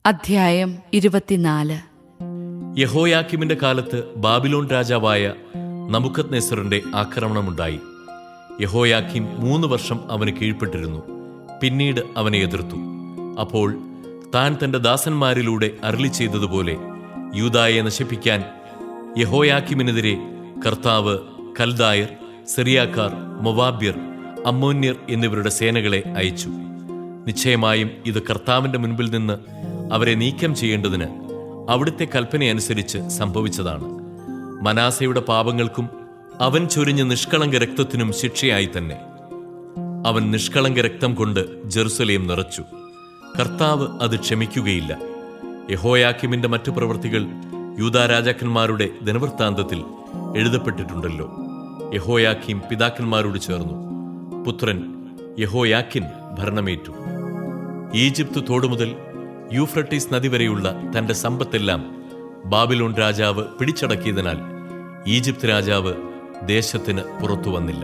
അധ്യായം ഇരുപത്തിനാല് യഹോയാക്കിമിന്റെ കാലത്ത് ബാബിലോൺ രാജാവായ നമുക്കത് നെസറിന്റെ ആക്രമണമുണ്ടായി യഹോയാക്കിം മൂന്ന് വർഷം അവന് കീഴ്പ്പെട്ടിരുന്നു പിന്നീട് അവനെ എതിർത്തു അപ്പോൾ താൻ തന്റെ ദാസന്മാരിലൂടെ അരളി ചെയ്തതുപോലെ യൂതായെ നശിപ്പിക്കാൻ യഹോയാക്കിമിനെതിരെ കർത്താവ് കൽദായർ സിറിയാക്കാർ മൊവാബ്യർ അമ്മോന്യർ എന്നിവരുടെ സേനകളെ അയച്ചു നിശ്ചയമായും ഇത് കർത്താവിന്റെ മുൻപിൽ നിന്ന് അവരെ നീക്കം ചെയ്യേണ്ടതിന് അവിടുത്തെ കൽപ്പനയനുസരിച്ച് സംഭവിച്ചതാണ് മനാസയുടെ പാപങ്ങൾക്കും അവൻ ചൊരിഞ്ഞ നിഷ്കളങ്ക രക്തത്തിനും ശിക്ഷയായി തന്നെ അവൻ നിഷ്കളങ്ക രക്തം കൊണ്ട് ജെറുസലേം നിറച്ചു കർത്താവ് അത് ക്ഷമിക്കുകയില്ല യഹോയാക്കിമിന്റെ മറ്റു പ്രവൃത്തികൾ യൂദാ രാജാക്കന്മാരുടെ ദിനവൃത്താന്തത്തിൽ എഴുതപ്പെട്ടിട്ടുണ്ടല്ലോ യഹോയാക്കിം പിതാക്കന്മാരോട് ചേർന്നു പുത്രൻ യഹോയാക്കിൻ ഭരണമേറ്റു ഈജിപ്ത് തോടുമുതൽ യൂഫ്രട്ടീസ് നദി വരെയുള്ള തന്റെ സമ്പത്തെല്ലാം ബാബിലോൺ രാജാവ് പിടിച്ചടക്കിയതിനാൽ ഈജിപ്ത് രാജാവ് ദേശത്തിന് പുറത്തു വന്നില്ല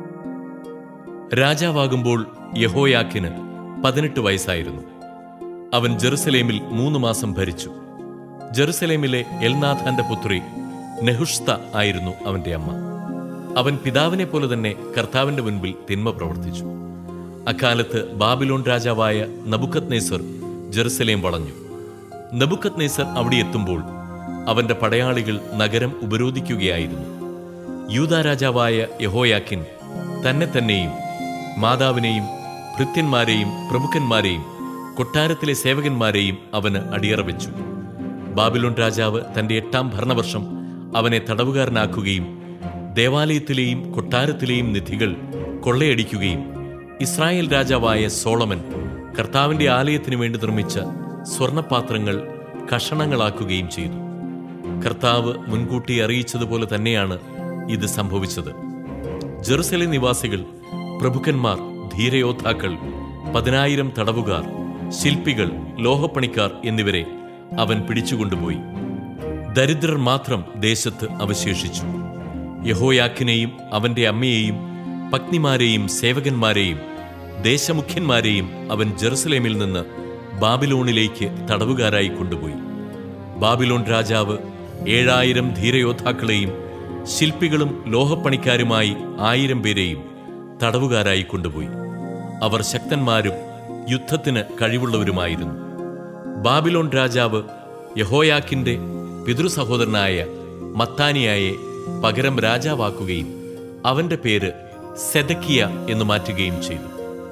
രാജാവാകുമ്പോൾ യഹോയാക്കിന് പതിനെട്ട് വയസ്സായിരുന്നു അവൻ ജെറുസലേമിൽ മൂന്ന് മാസം ഭരിച്ചു ജെറുസലേമിലെ എൽനാഥാന്റെ പുത്രി നെഹുഷ്ത ആയിരുന്നു അവന്റെ അമ്മ അവൻ പിതാവിനെ പോലെ തന്നെ കർത്താവിന്റെ മുൻപിൽ തിന്മ പ്രവർത്തിച്ചു അക്കാലത്ത് ബാബിലോൺ രാജാവായ നബുക്കത് നെസർ ജെറുസലേം വളഞ്ഞു നബുക്കത് നെസർ അവിടെ എത്തുമ്പോൾ അവന്റെ പടയാളികൾ നഗരം ഉപരോധിക്കുകയായിരുന്നു യൂദാ രാജാവായ യഹോയാക്കിൻ തന്നെ തന്നെയും മാതാവിനെയും ഭൃത്യന്മാരെയും പ്രമുഖന്മാരെയും കൊട്ടാരത്തിലെ സേവകന്മാരെയും അവന് അടിയറ വെച്ചു ബാബിലോൺ രാജാവ് തന്റെ എട്ടാം ഭരണവർഷം അവനെ തടവുകാരനാക്കുകയും ദേവാലയത്തിലെയും കൊട്ടാരത്തിലെയും നിധികൾ കൊള്ളയടിക്കുകയും ഇസ്രായേൽ രാജാവായ സോളമൻ കർത്താവിന്റെ ആലയത്തിനു വേണ്ടി നിർമ്മിച്ച സ്വർണപാത്രങ്ങൾ കഷണങ്ങളാക്കുകയും ചെയ്തു കർത്താവ് മുൻകൂട്ടി അറിയിച്ചതുപോലെ തന്നെയാണ് ഇത് സംഭവിച്ചത് ജെറുസലേം നിവാസികൾ പ്രഭുക്കന്മാർ ധീരയോദ്ധാക്കൾ പതിനായിരം തടവുകാർ ശില്പികൾ ലോഹപ്പണിക്കാർ എന്നിവരെ അവൻ പിടിച്ചുകൊണ്ടുപോയി ദരിദ്രർ മാത്രം ദേശത്ത് അവശേഷിച്ചു യഹോയാക്കിനെയും അവന്റെ അമ്മയെയും പത്നിമാരെയും സേവകന്മാരെയും ദേശമുഖ്യന്മാരെയും അവൻ ജെറുസലേമിൽ നിന്ന് ബാബിലോണിലേക്ക് തടവുകാരായി കൊണ്ടുപോയി ബാബിലോൺ രാജാവ് ഏഴായിരം ധീരയോദ്ധാക്കളെയും ശില്പികളും ലോഹപ്പണിക്കാരുമായി ആയിരം പേരെയും തടവുകാരായി കൊണ്ടുപോയി അവർ ശക്തന്മാരും യുദ്ധത്തിന് കഴിവുള്ളവരുമായിരുന്നു ബാബിലോൺ രാജാവ് യഹോയാക്കിന്റെ പിതൃസഹോദരനായ മത്താനിയായെ പകരം രാജാവാക്കുകയും അവന്റെ പേര് സെദക്കിയ എന്ന് മാറ്റുകയും ചെയ്തു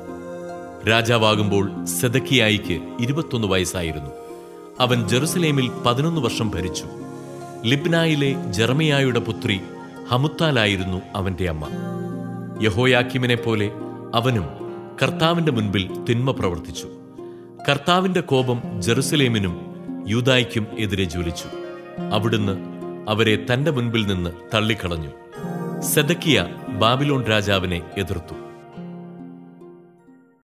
രാജാവാകുമ്പോൾ സെദക്കിയായിക്ക് ഇരുപത്തൊന്ന് വയസ്സായിരുന്നു അവൻ ജെറുസലേമിൽ പതിനൊന്ന് വർഷം ഭരിച്ചു ലിബ്നായിലെ ജെറമിയായുടെ പുത്രി ഹമുത്താലായിരുന്നു അവന്റെ അമ്മ യഹോയാക്കിമിനെ പോലെ അവനും കർത്താവിന്റെ മുൻപിൽ തിന്മ പ്രവർത്തിച്ചു കർത്താവിന്റെ കോപം ജെറുസലേമിനും യൂതായ്ക്കും എതിരെ ജ്വലിച്ചു അവിടുന്ന് അവരെ തന്റെ മുൻപിൽ നിന്ന് തള്ളിക്കളഞ്ഞു സെദക്കിയ ബാബിലോൺ രാജാവിനെ എതിർത്തു